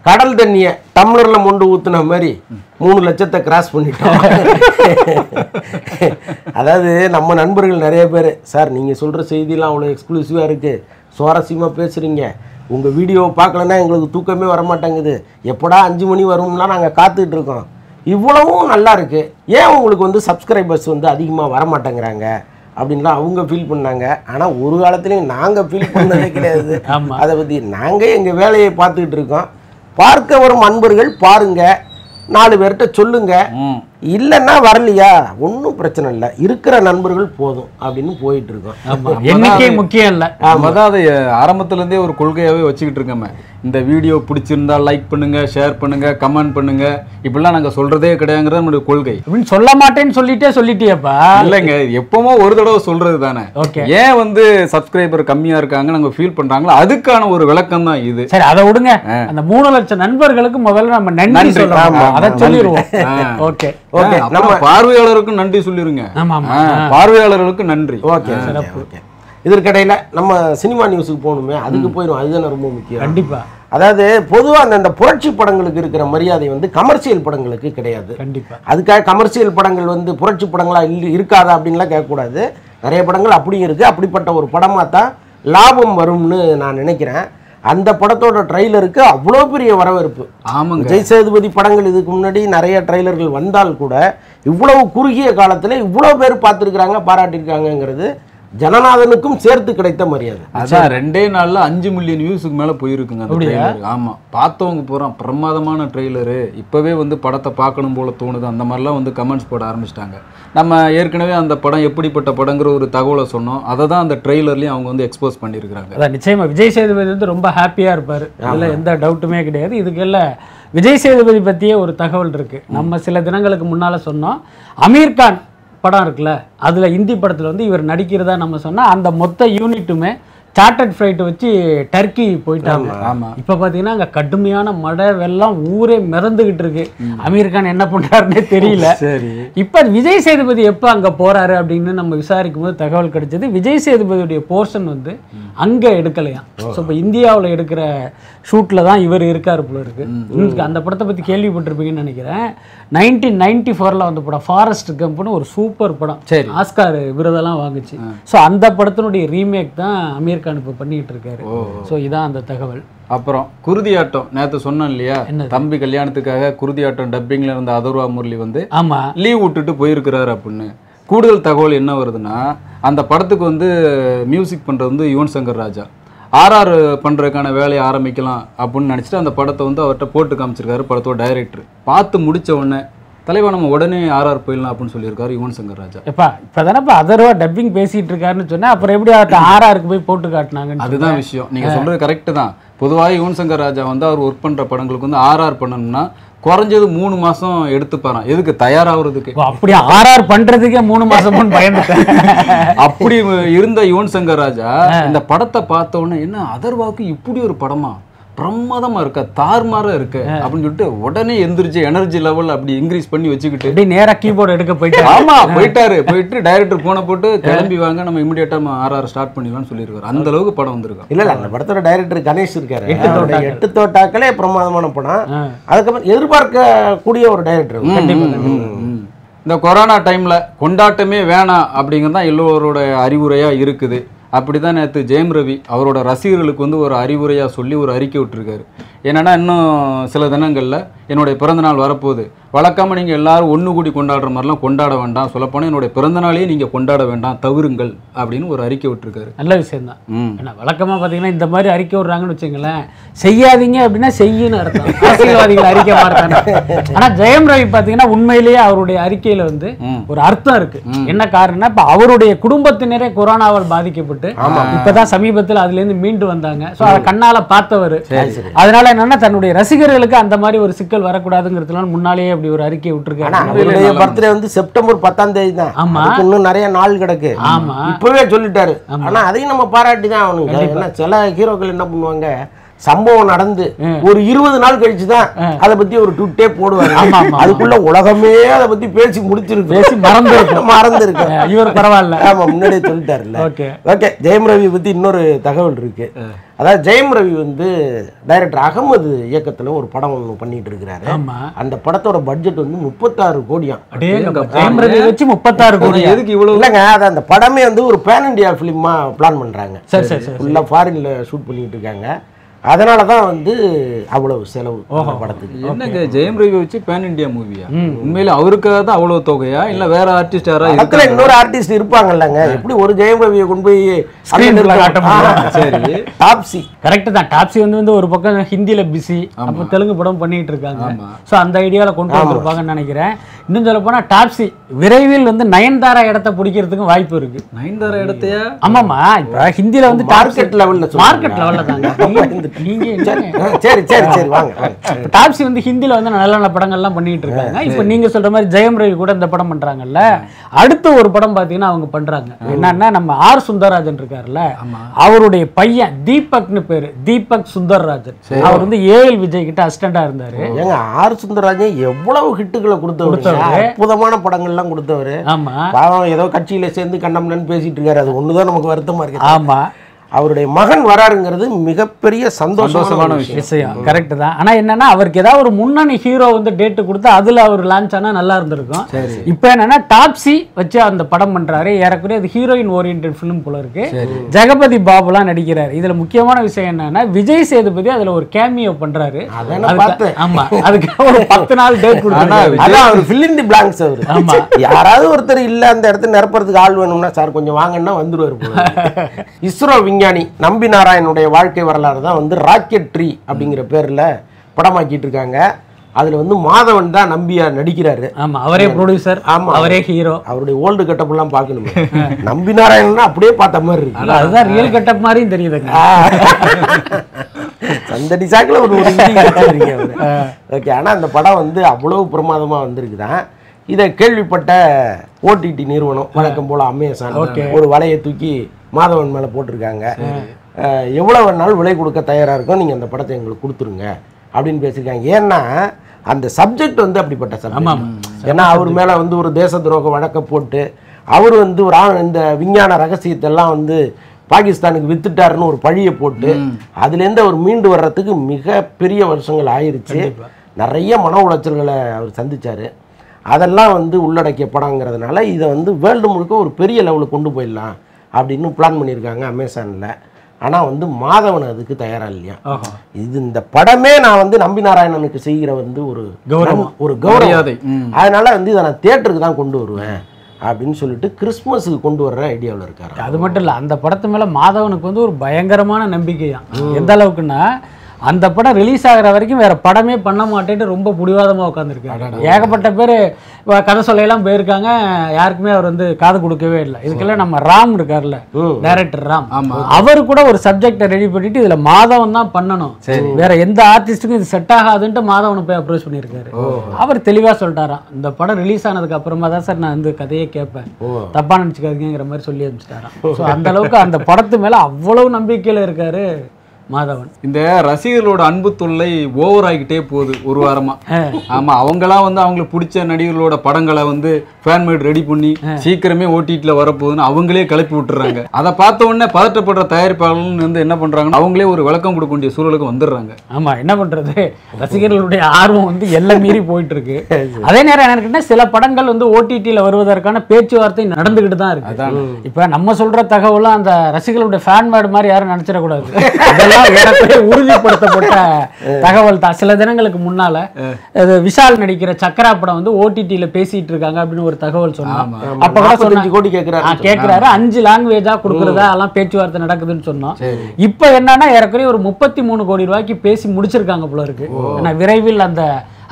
கடல் தண்ணியை டம்ளர்ல மொண்டு ஊத்துன மாதிரி மூணு லட்சத்தை கிராஸ் பண்ணிட்டோம் அதாவது நம்ம நண்பர்கள் நிறைய பேர் சார் நீங்கள் சொல்கிற செய்திலாம் அவ்வளோ எக்ஸ்க்ளூசிவாக இருக்குது சுவாரஸ்யமாக பேசுகிறீங்க உங்கள் வீடியோவை பார்க்கலன்னா எங்களுக்கு தூக்கமே வர மாட்டேங்குது எப்படா அஞ்சு மணி வரும்லாம் நாங்கள் காத்துட்டு இருக்கோம் இவ்வளவும் நல்லா இருக்கு ஏன் உங்களுக்கு வந்து சப்ஸ்கிரைபர்ஸ் வந்து அதிகமாக வர மாட்டேங்கிறாங்க அப்படின்லாம் அவங்க ஃபீல் பண்ணாங்க ஆனால் ஒரு காலத்துலையும் நாங்கள் ஃபீல் பண்ணதே கிடையாது ஆமா. அதை பற்றி நாங்கள் எங்கள் வேலையை பார்த்துக்கிட்டு இருக்கோம் பார்க்க வரும் அன்பர்கள் பாருங்க நாலு பேர்கிட்ட சொல்லுங்க ம் இல்லைன்னா வரலையா ஒன்றும் பிரச்சனை இல்லை இருக்கிற நண்பர்கள் போதும் அப்படின்னு போயிட்டு இருக்கோம் ஆமா எண்ணிக்கை முக்கியம் இல்ல நம்ம தான் அதை ஆரம்பத்துல இருந்தே ஒரு கொள்கையாவே வச்சுக்கிட்டு இருக்கோமே இந்த வீடியோ பிடிச்சிருந்தா லைக் பண்ணுங்க ஷேர் பண்ணுங்க கமெண்ட் பண்ணுங்க இப்படிலாம் நாங்க சொல்றதே கிடையாங்கிறது நம்மளுடைய கொள்கை அப்படின்னு சொல்ல மாட்டேன்னு சொல்லிட்டே சொல்லிட்டியப்பா இல்லைங்க இது எப்பவுமே ஒரு தடவை சொல்றது தானே Okay. ஏன் வந்து சப்ஸ்கிரைபர் கம்மியா இருக்காங்க நாங்க ஃபீல் பண்றாங்களோ அதுக்கான ஒரு விளக்கம் தான் இது சரி அதை விடுங்க அந்த மூணு லட்சம் நண்பர்களுக்கு முதல்ல நம்ம நன்றி நன்றி. சொல்லணும் ஆமா, அதை ஆமா, சொல்லிடுவோம் ஆ. ஓகே ஓகே ஆ, அப்புறம் பார்வையாளருக்கும் நன்றி சொல்லிருங்க ஆமா ஆமா ஆ, பார்வையாளர்களுக்கு நன்றி ஓகே ஓகே இதற்கிடையில் நம்ம சினிமா நியூஸுக்கு போகணுமே அதுக்கு போயிடும் அதுதானே ரொம்ப முக்கியம் கண்டிப்பா அதாவது பொதுவாக அந்த அந்த புரட்சி படங்களுக்கு இருக்கிற மரியாதை வந்து கமர்ஷியல் படங்களுக்கு கிடையாது கண்டிப்பா அதுக்காக கமர்ஷியல் படங்கள் வந்து புரட்சி படங்களா இல்லை இருக்காதா அப்படின்லாம் கேட்கக்கூடாது நிறைய படங்கள் அப்படியும் இருக்குது அப்படிப்பட்ட ஒரு படமாக தான் லாபம் வரும்னு நான் நினைக்கிறேன் அந்த படத்தோட ட்ரைலருக்கு அவ்வளோ பெரிய வரவேற்பு ஆமாங்க விஜய் சேதுபதி படங்கள் இதுக்கு முன்னாடி நிறைய ட்ரைலர்கள் வந்தால் கூட இவ்வளவு குறுகிய காலத்தில் இவ்வளோ பேர் பார்த்துருக்குறாங்க பாராட்டியிருக்காங்கங்கிறது ஜனநாதனுக்கும் சேர்த்து கிடைத்த மரியாதை அதான் ரெண்டே நாள்ல அஞ்சு மில்லியன் வியூஸுக்கு மேல போயிருக்குங்க அந்த trailer. ஆமா பார்த்தவங்க பூரா பிரமாதமான ட்ரெய்லரு இப்பவே வந்து படத்தை பார்க்கணும் போல தோணுது அந்த மாதிரிலாம் வந்து கமெண்ட்ஸ் போட ஆரம்பிச்சிட்டாங்க நம்ம ஏற்கனவே அந்த படம் எப்படிப்பட்ட படங்கிற ஒரு தகவலை சொன்னோம் அதை தான் அந்த ட்ரெய்லர்லயும் அவங்க வந்து எக்ஸ்போஸ் பண்ணியிருக்கிறாங்க அதான் நிச்சயமா விஜய் சேதுபதி வந்து ரொம்ப ஹாப்பியா இருப்பாரு அதுல எந்த டவுட்டுமே கிடையாது இதுக்கெல்லாம் விஜய் சேதுபதி பத்தியே ஒரு தகவல் இருக்கு நம்ம சில தினங்களுக்கு முன்னால சொன்னோம் அமீர் கான் படம் இருக்குல்ல அதுல இந்தி படத்துல வந்து இவர் நடிக்கிறதா நம்ம சொன்னா அந்த மொத்த யூனிட்டுமே சார்ட்டர்ட் ஃப்ளைட் வச்சு டர்க்கி போயிட்டாங்க ஆமா இப்ப பாத்தீங்கன்னா அங்க கடுமையான மழை வெள்ளம் ஊரே மிதந்துகிட்டு இருக்கு அமீர் கான் என்ன பண்றாருன்னே தெரியல சரி இப்ப விஜய் சேதுபதி எப்ப அங்க போறாரு அப்படின்னு நம்ம விசாரிக்கும் போது தகவல் கிடைச்சது விஜய் சேதுபதியுடைய போர்ஷன் வந்து அங்க எடுக்கலையாம் ஸோ இப்போ இந்தியாவுல எடுக்கிற ஷூட்ல தான் இவர் இருக்காரு போல இருக்கு உங்களுக்கு அந்த படத்தை பத்தி கேள்விப்பட்டிருப்பீங்கன்னு நினைக்கிறேன் நைன்டீன் நைன்டி ஃபோர்ல வந்த படம் ஃபாரஸ்ட் கம்ப்னு ஒரு சூப்பர் படம் சரி. ஆஸ்கார் விருதெல்லாம் வாங்குச்சு ஸோ அந்த படத்தினுடைய ரீமேக் தான் அமீர் கான் இப்போ பண்ணிட்டு இருக்காரு ஸோ இதான் அந்த தகவல் அப்புறம் குருதியாட்டம் நேத்து சொன்னேன் இல்லையா என்னது? தம்பி கல்யாணத்துக்காக குருதியாட்டம் டப்பிங்ல இருந்த அதர்வா முரளி வந்து ஆமா லீவ் விட்டுட்டு போயிருக்கிறாரு அப்படின்னு கூடுதல் தகவல் என்ன வருதுன்னா அந்த படத்துக்கு வந்து மியூசிக் பண்ணுறது வந்து யுவன் சங்கர் ராஜா ஆர்ஆர் பண்ணுறதுக்கான வேலையை ஆரம்பிக்கலாம் அப்படின்னு நினச்சிட்டு அந்த படத்தை வந்து அவர்கிட்ட போட்டு காமிச்சிருக்காரு படத்தோட டைரக்டர் பார்த்து முடிச்ச உடனே தலைவா நம்ம உடனே ஆர்ஆர் போயிடலாம் அப்படின்னு சொல்லியிருக்காரு யுவன் சங்கர் ராஜா எப்பா இப்பதானப்பா அதர்வா டப்பிங் பேசிட்டு இருக்காருன்னு சொன்னா அப்புறம் எப்படி அவர்கிட்ட ஆர்ஆருக்கு போய் போட்டு காட்டினாங்கன்னு அதுதான் விஷயம் நீங்க சொல்றது கரெக்ட் தான் பொதுவாக யுவன் சங்கர் ராஜா வந்து அவர் ஒர்க் பண்ற படங்களுக்கு வந்து ஆர்ஆர் பண்ணணும்னா குறைஞ்சது மூணு மாசம் எடுத்துப்பாராம் எதுக்கு தயாராகிறதுக்கு ஓ, அப்படியே ஆர்ஆர் பண்றதுக்கே மூணு மாசமும் பயந்துட்டேன் அப்படி இருந்த யுவன் சங்கர் ராஜா இந்த படத்தை பார்த்த உடனே என்ன அதர்வாக்கு இப்படி ஒரு படமா பிரமாதமா இருக்க தார்மாரா இருக்கு அப்படின்னு சொல்லிட்டு உடனே எந்திரிச்சு எனர்ஜி லெவல் அப்படி இன்க்ரீஸ் பண்ணி வச்சுக்கிட்டு அப்படியே நேரா கீபோர்டு எடுக்க போயிட்டு ஆமா போயிட்டாரு போயிட்டு டைரக்டர் போன போட்டு கிளம்பி வாங்க நம்ம இமிடியேட்டா ஆர்ஆர் ஸ்டார்ட் பண்ணிடலாம்னு சொல்லியிருக்காரு அந்த அளவுக்கு படம் வந்திருக்கும் இல்ல இல்ல அந்த படத்தோட டைரக்டர் கணேஷ் இருக்காரு அவருடைய எட்டு தோட்டாக்களே பிரமாதமான படம் ஆ. அதுக்கப்புறம் எதிர்பார்க்கக்கூடிய ஒரு டைரக்டர் ம். இந்த கொரோனா டைம்ல கொண்டாட்டமே வேணாம் அப்படிங்கிறது தான் எல்லோரோட அறிவுரையா இருக்குது அப்படிதான் நேற்று ஜெயம் ரவி அவரோட ரசிகர்களுக்கு வந்து ஒரு அறிவுரையா சொல்லி ஒரு அறிக்கை விட்டுருக்காரு என்னன்னா இன்னும் சில தினங்கள்ல என்னுடைய பிறந்த நாள் வரப்போகுது வழக்கமா நீங்க எல்லாரும் ஒண்ணு கூடி கொண்டாடுற மாதிரிலாம் கொண்டாட வேண்டாம் சொல்லப்போனால் என்னுடைய பிறந்த நாளையே நீங்க கொண்டாட வேண்டாம் தவிருங்கள் அப்படின்னு ஒரு அறிக்கை விட்டுருக்காரு நல்ல விஷயம் தான் ம் ஏன்னா வழக்கமா பாத்தீங்கன்னா இந்த மாதிரி அறிக்கை விடுறாங்கன்னு வச்சுங்களேன் செய்யாதீங்க அப்படின்னா செய்யுன்னு அர்த்தம் அரசியல்வாதிகள் அறிக்கை மாட்டாங்க ஆனா ஜெயம் ரவி பாத்தீங்கன்னா உண்மையிலேயே அவருடைய அறிக்கையில வந்து ம். ஒரு அர்த்தம் இருக்கு என்ன காரணம்னா இப்ப அவருடைய குடும்பத்தினரே கொரோனாவால் பாதிக்கப்பட்டு இப்பதான் சமீபத்தில் அதுல இருந்து மீண்டு வந்தாங்க சோ அதை கண்ணால பார்த்தவர் அதனால என்னன்னா தன்னுடைய ரசிகர்களுக்கு அந்த மாதிரி ஒரு சிக்கல் வரக்கூடாதுங்கிறதுனால முன்னாலேயே அப்படி ஒரு அறிக்கை ஆனா விட்டுருக்காரு அவருடைய பர்த்டே வந்து செப்டம்பர் பத்தாம் தேதி தான் ஆமா. அதுக்கு இன்னும் நிறைய நாள் கிடக்கு ஆமா. இப்பவே சொல்லிட்டாரு ஆனா அதையும் நம்ம பாராட்டி தான் ஆகணுங்க ஏன்னா சில ஹீரோக்கள் என்ன பண்ணுவாங்க சம்பவம் நடந்து ஒரு இருபது நாள் கழிச்சு தான் அதை பத்தி ஒரு ட்விட்டே போடுவாங்க ஆமா, ஆமா. அதுக்குள்ள உலகமே அதை பத்தி பேசி முடிச்சிருக்கு பேசி மறந்துருக்கும். மறந்துருக்கு இவர் பரவாயில்ல ஆமா முன்னாடியே சொல்லிட்டாருல்ல ஓகே ஓகே ஜெயம் ரவி பத்தி இன்னொரு தகவல் இருக்கு அதாவது ஜெயம் ரவி வந்து டைரக்டர் அகமது இயக்கத்துல ஒரு படம் ஒன்று பண்ணிட்டு இருக்கிறாரு ஆமா அந்த படத்தோட பட்ஜெட் வந்து முப்பத்தாறு கோடியாம் அடேங்கப்பா. ஜெயம் ரவி வச்சு முப்பத்தாறு கோடி எதுக்கு இவ்வளவு இல்லைங்க அது அந்த படமே வந்து ஒரு பேன் இண்டியா ஃபிலிமா பிளான் பண்றாங்க சரி சரி சரி ஃபுல்லாக ஃபாரின்ல ஷூட் பண்ணிட்டு இருக்காங்க அதனால தான் வந்து அவ்வளவு செலவு அந்த படத்துக்கு என்னங்க ஜெயம் ரவி வச்சு பேன் இந்தியா மூவியா உண்மையில அவருக்காக தான் அவ்வளவு தொகையா இல்ல வேற ஆர்டிஸ்ட் யாரா படத்துல இருக்காங்க இன்னொரு ஆர்டிஸ்ட் இருப்பாங்கல்லங்க எப்படி ஒரு ஜெயம் ரவியை கொண்டு போய் Screen ல காட்ட முடியும். சரி டாப்ஸி கரெக்ட் தான் டாப்ஸி வந்து வந்து ஒரு பக்கம் ஹிந்தியில பிஸி அப்போ தெலுங்கு படம் பண்ணிட்டு இருக்காங்க ஸோ அந்த ஐடியால கொண்டு வந்திருப்பாங்கன்னு நினைக்கிறேன் இன்னும் சொல்ல போனா டாப்ஸி விரைவில் வந்து நயன்தாரா இடத்த பிடிக்கிறதுக்கும் வாய்ப்பு இருக்கு நயன்தாரா இடத்தையா ஆமாமா இப்ப ஹிந்தியில வந்து மார்க்கெட் லெவல்ல மார்க்கெட் லெவல்ல தாங்க நீங்க- நீங்க என்னங்க? சரி சரி சரி வாங்க வாங்க. இப்ப டாப்ஸி வந்து ஹிந்தில வந்து நல்ல நல்ல படங்கள்லாம் பண்ணிட்டு இருக்காங்க இப்போ நீங்க சொல்ற மாதிரி ஜெயம் ரவி கூட இந்த படம் பண்றாங்கல்ல அடுத்த ஒரு படம் பாத்தீங்கன்னா அவங்க பண்றாங்க என்னன்னா நம்ம ஆர் சுந்தரராஜன் இருக்காருல்ல அவருடைய பையன் தீபக்னு பேரு தீபக் சுந்தரராஜன் அவர் வந்து ஏஎல் விஜய் கிட்ட அசிஸ்டண்டா இருந்தாரு ஏங்க ஆர் சுந்தரராஜன் எவ்வளவு ஹிட்டுகளை கொடுத்தவர் அற்புதமான படங்கள்லாம் கொடுத்தவர் ஆமா பாவம் ஏதோ கட்சியில சேர்ந்து கண்டம்னு பேசிட்டு இருக்காரு அது ஒண்ணுதான் நமக்கு வருத்தமா இருக்கு ஆமா அவருடைய மகன் வராருங்கிறது மிகப்பெரிய சந்தோஷமான சந்தோஷமான விஷயம் விஷயம் கரெக்ட் தான் ஆனா என்னன்னா அவருக்கு ஏதாவது ஒரு முன்னணி ஹீரோ வந்து டேட் கொடுத்து அதுல அவர் லான்ச் ஆனா நல்லா இருந்திருக்கும் இப்போ என்னன்னா டாப்ஸி வச்சு அந்த படம் பண்றாரு ஏறக்குறைய அது ஹீரோயின் ஓரியன்ட் ஃபிலிம் போல இருக்கு ஜெகபதி பாபுலாம் நடிக்கிறாரு இதுல முக்கியமான விஷயம் என்னன்னா விஜய் சேதுபதி அதுல ஒரு கேமியோ பண்றாரு அதை நான் அதுக்கு- பார்த்தேன். ஆமா அதுக்கு ஒரு பத்து நாள் டேட் கொடுத்தாரு அதான் அவர் fill in the blanks அவரு ஆமா. யாராவது ஒருத்தர் இல்ல அந்த இடத்துல நிரப்புறதுக்கு ஆள் வேணும்னா சார் கொஞ்சம் வாங்கன்னா வந்துருவாரு போல இருக்கு. இஸ்ரோ விஞ்ஞானி நம்பி நாராயணுடைய வாழ்க்கை வரலாறு தான் வந்து ராக்கெட் ட்ரீ அப்படிங்கிற பேர்ல படமாக்கிட்டு இருக்காங்க அதுல வந்து மாதவன் தான் நம்பியா நடிக்கிறாரு ஆமா அவரே ப்ரொடியூசர் ஆமா. அவரே ஹீரோ அவருடைய ஓல்டு கட்டப்லாம் பார்க்கணுமே நம்பி நாராயணன்னா அப்படியே பார்த்த மாதிரி இருக்கு அதுதான் ரியல் கட்டப் மாதிரியும் தெரியுதுங்க சந்தடி சாக்கில் ஒரு ஒரு இடி வச்சிருக்கீங்க அவரு ஓகே ஆனா அந்த படம் வந்து அவ்வளவு பிரமாதமா வந்திருக்குதான் இதை கேள்விப்பட்ட ஓடிடி நிறுவனம் வழக்கம் போல அமேசான் ஒரு வலையை தூக்கி மாதவன் மேல போட்டிருக்காங்க அஹ், எவ்வளவு வேணாலும் விலை கொடுக்க தயாரா இருக்கும் நீங்க அந்த படத்தை எங்களுக்கு கொடுத்துருங்க அப்படின்னு பேசியிருக்காங்க ஏன்னா அந்த சப்ஜெக்ட் வந்து அப்படிப்பட்ட சப்ஜெக்ட் ஏன்னா அவர் மேல வந்து ஒரு தேச துரோக வழக்க போட்டு அவர் வந்து ஒரு ஆ- இந்த விஞ்ஞான ரகசியத்தை எல்லாம் வந்து பாகிஸ்தானுக்கு வித்துட்டாருன்னு ஒரு பழியை போட்டு அதுலேருந்து அவர் மீண்டு வர்றதுக்கு மிக பெரிய வருஷங்கள் ஆயிருச்சு நிறைய மன உளைச்சல்களை அவர் சந்திச்சாரு அதெல்லாம் வந்து உள்ளடக்கிய படங்கிறதுனால இதை வந்து வேர்ல்டு முழுக்க ஒரு பெரிய லெவலுக்கு கொண்டு போயிடலாம் அப்படின்னு பிளான் பண்ணியிருக்காங்க அமேசானில் ஆனால் வந்து மாதவன் அதுக்கு தயாரா இல்லையா இது இந்த படமே நான் வந்து நம்பி நாராயணனுக்கு செய்கிற வந்து ஒரு கௌரவம். ஒரு கௌரவம் மரியாதை. ம். அதனால வந்து இதை நான் தேட்டருக்கு தான் கொண்டு வருவேன் அப்படின்னு சொல்லிட்டு கிறிஸ்மஸுக்கு கொண்டு வர்ற ஐடியாவில் இருக்காரு அது மட்டும் இல்ல அந்த படத்து மேல மாதவனுக்கு வந்து ஒரு பயங்கரமான நம்பிக்கையாம் எந்த அளவுக்குன்னா அந்த படம் ரிலீஸ் ஆகுற வரைக்கும் வேற படமே பண்ண மாட்டேன்ட்டு ரொம்ப புடிவாதமா உட்காந்துருக்காரு ஏகப்பட்ட பேர் கதை சொல்லையெல்லாம் போயிருக்காங்க யாருக்குமே அவர் வந்து காது கொடுக்கவே இல்லை இதுக்கெல்லாம் நம்ம ராம் இருக்கார்ல டைரக்டர் ராம் அவர் கூட ஒரு சப்ஜெக்டை ரெடி பண்ணிட்டு இதுல மாதவன் தான் பண்ணணும் வேற எந்த ஆர்டிஸ்ட்டுக்கும் இது செட் ஆகாதுன்ட்டு மாதவனை போய் அப்ரோச் பண்ணியிருக்காரு அவர் தெளிவா சொல்லிட்டாராம் இந்த படம் ரிலீஸ் ஆனதுக்கு அப்புறமா தான் சார் நான் வந்து கதையே கேட்பேன் தப்பா நினச்சிக்காதீங்கிற மாதிரி சொல்லி அனுப்பிச்சிட்டாராம் ஸோ அந்த அளவுக்கு அந்த படத்து மேல அவ்வளவு நம்பிக்கையில இருக்காரு மாதவன் இந்த ரசிகர்களோட அன்பு தொல்லை ஓவர் ஆகிட்டே போகுது ஒரு வாரமா ஆமா அவங்களாம் வந்து அவங்களுக்கு பிடிச்ச நடிகர்களோட படங்களை வந்து ஃபேன் மேட் ரெடி பண்ணி சீக்கிரமே ஓடிடில வரப்போகுதுன்னு அவங்களே கிளப்பி விட்டுறாங்க அதை பார்த்த உடனே பதட்டப்படுற தயாரிப்பாளர்கள் வந்து என்ன பண்றாங்கன்னா அவங்களே ஒரு விளக்கம் கொடுக்க வேண்டிய சூழலுக்கு வந்துடுறாங்க ஆமா என்ன பண்றது ரசிகர்களுடைய ஆர்வம் வந்து எல்லை மீறி போயிட்டு இருக்கு அதே நேரம் என்ன இருக்குன்னா சில படங்கள் வந்து ஓடிடியில் வருவதற்கான பேச்சுவார்த்தை நடந்துகிட்டு தான் இருக்கு இப்ப நம்ம சொல்ற தகவலும் அந்த ரசிகர்களுடைய ஃபேன் மேட் மாதிரி யாரும் நினைச்சிடக்கூடாது இதெல்லாம் ஏறக்குறைய உறுதிப்படுத்தப்பட்ட தகவல் தான் சில தினங்களுக்கு முன்னால அது விஷால் நடிக்கிற சக்கரா படம் வந்து ஓடிடியில் பேசிட்டு இருக்காங்க அப்படின்னு ஒரு தகவல் சொன்னோம் அப்ப கூட சொன்னாங்க நாற்பத்தஞ்சு கோடி கேட்குறாரு ஆ, கேக்குறாரு அஞ்சு லாங்குவேஜா கொடுக்கறதா எல்லாம் பேச்சுவார்த்தை நடக்குதுன்னு சொன்னோம் இப்போ என்னன்னா ஏறக்குறைய ஒரு முப்பத்தி மூணு கோடி ரூபாய்க்கு பேசி முடிச்சிருக்காங்க போல இருக்கு ஏன்னா விரைவில் அந்த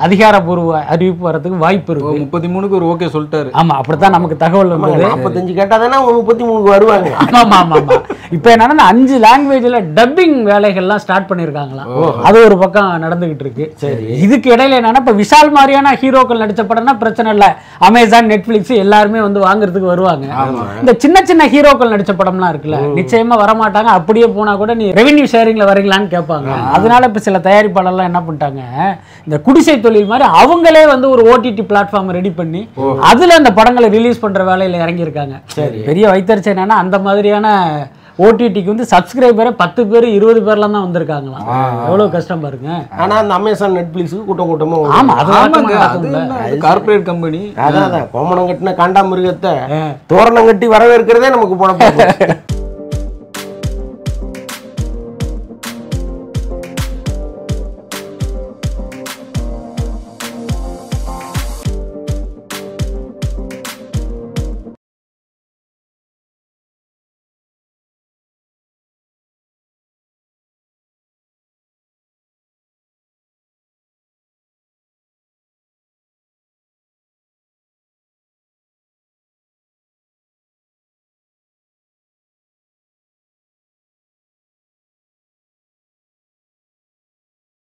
அதிகாரப்பூர்வ அறிவிப்பு வரதுக்கு வாய்ப்பு இருக்கு முப்பத்தி மூணுக்கு ஒரு ஓகே சொல்லிட்டாரு ஆமா அப்படித்தான் நமக்கு தகவல் வந்தது நாற்பத்தஞ்சு கேட்டால் தானே அவங்க முப்பத்தி மூணுக்கு வருவாங்க ஆமா ஆமா ஆமா இப்போ என்னன்னா இந்த அஞ்சு லாங்குவேஜ்ல டப்பிங் வேலைகள்லாம் ஸ்டார்ட் பண்ணியிருக்காங்களாம் அது ஒரு பக்கம் நடந்துகிட்டு இருக்கு சரி. இதுக்கு இடையில என்னன்னா இப்போ விஷால் மாதிரியான ஹீரோக்கள் நடிச்ச படம்னா பிரச்சனை இல்லை அமேசான் நெட்ஃபிளிக்ஸ் எல்லாருமே வந்து வாங்குறதுக்கு வருவாங்க இந்த சின்ன சின்ன ஹீரோக்கள் நடிச்ச படம்லாம் இருக்குல்ல நிச்சயமா வரமாட்டாங்க அப்படியே போனா கூட நீ ரெவென்யூ ஷேரிங்ல வரீங்களான்னு கேட்பாங்க அதனால இப்போ சில தயாரிப்பாளர்லாம் என்ன பண்ணிட்டாங்க இந்த குடிசை தொழில் மாதிரி அவங்களே வந்து ஒரு ஓடிடி பிளாட்ஃபார்ம் ரெடி பண்ணி அதுல அந்த படங்களை ரிலீஸ் பண்ற வேலையில இறங்கியிருக்காங்க பெரிய வைத்தறிச்சை என்னன்னா அந்த மாதிரியான ஓடிடிக்கு வந்து சப்ஸ்கிரைபரே பத்து பேர் இருபது பேர்லாம் தான் வந்திருக்காங்களாம் எவ்வளவு கஷ்டம் பாருங்க ஆனா அந்த அமேசான் நெட்ஃபிளிக்ஸுக்கு கூட்டம் கூட்டமா வரும். ஆமா அது ஆமாங்க வாட்டமா அது நடக்கும்ல. கார்பரேட் கம்பெனி அதான் அதான் கோமணம் கட்டின காண்டாமிருகத்தை தோரணம் கட்டி வரவேற்கிறதே நமக்கு போன